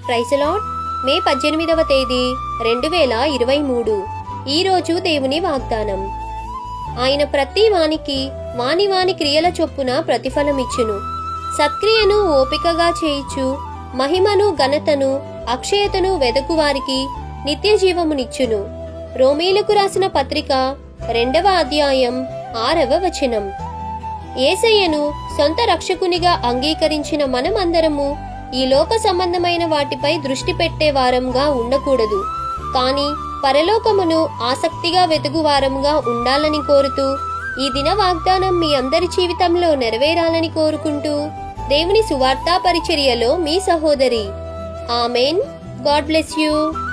ప్రైసలాడ్ మే పద్దెనిమిదవ తేదీ రెండు వేల ఇరవై మూడు ఈరోజు దేవుని వాగ్దానం ఆయన ప్రతి వానికి వాని వాని క్రియల చొప్పున ప్రతిఫలమిచ్చును సత్క్రియను ఓపికగా చేయిచు మహిమను ఘనతను అక్షయతను వెదకువారికి నిత్య జీవమునిచ్చును రోమీలకు రాసిన పత్రిక రెండవ అధ్యాయం ఆరవ వచనం ఏసయ్యను సొంత రక్షకునిగా అంగీకరించిన మనమందరము ఈ లోక సంబంధమైన వాటిపై దృష్టి పెట్టే వారంగా ఉండకూడదు కానీ పరలోకమును ఆసక్తిగా వెతుకు వారంగా ఉండాలని కోరుతూ ఈ దిన వాగ్దానం మీ అందరి జీవితంలో నెరవేరాలని కోరుకుంటూ దేవుని సువార్తా పరిచర్యలో మీ సహోదరి ఆమెన్ గాడ్ బ్లెస్ యూ